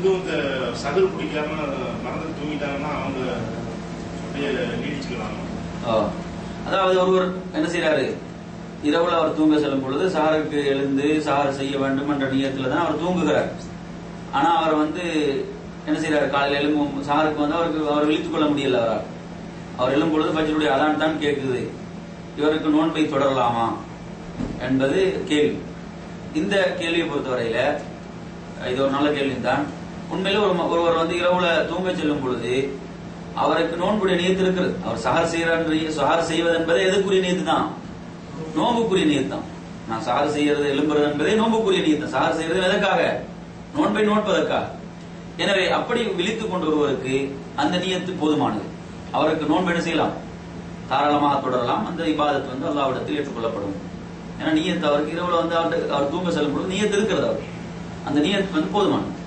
இருந்தும் இந்த சகர் பிடிக்காம மறந்து தூங்கிட்டாங்கன்னா அவங்க அப்படியே நீடிச்சுக்கலாம் ஆ. அதாவது ஒருவர் என்ன செய்யறாரு இரவுல அவர் தூங்க செல்லும் பொழுது சாருக்கு எழுந்து சார் செய்ய வேண்டும் என்ற நியத்துல தான் அவர் தூங்குகிறார் ஆனா அவர் வந்து என்ன செய்யறாரு காலையில எழும்பும் சாருக்கு வந்து அவருக்கு அவர் விழித்துக் கொள்ள முடியல அவரால் அவர் எழும் பொழுது பஜ்ருடைய அதான் தான் கேட்குது இவருக்கு நோன்பை தொடரலாமா என்பது கேள்வி இந்த கேள்வியை பொறுத்தவரையில இது ஒரு நல்ல கேள்விதான் உண்மையில ஒரு ம- ஒருவர் வந்து இரவுல தூங்க செல்லும் பொழுது அவருக்கு நோன்புடைய நியத்து இருக்கிறது அவர் சஹர் செய்யற சஹர் செய்வது என்பது எதுக்குரிய நியத்து தான் நோம்புக்குரிய நியத்து தான் நான் சஹர் செய்யறது எழும்புறது என்பதே நோம்புக்குரிய நியத்து தான் சஹர் செய்யறது எதற்காக நோன்பை நோட்பதற்காக எனவே அப்படி விழித்துக் கொண்டு வருவதற்கு அந்த நியத்து போதுமானது அவருக்கு நோன்பு என்ன செய்யலாம் தாராளமாக தொடரலாம் அந்த இபாதத் வந்து அல்லாவிடத்தில் ஏற்றுக்கொள்ளப்படும் ஏன்னா நியத்து அவருக்கு இரவுல வந்து அவர்கிட்ட அவர் தூங்க செல்லும் பொழுது நியத்து இருக்கிறது அவர் அந்த நியத்து வந்து போதுமானது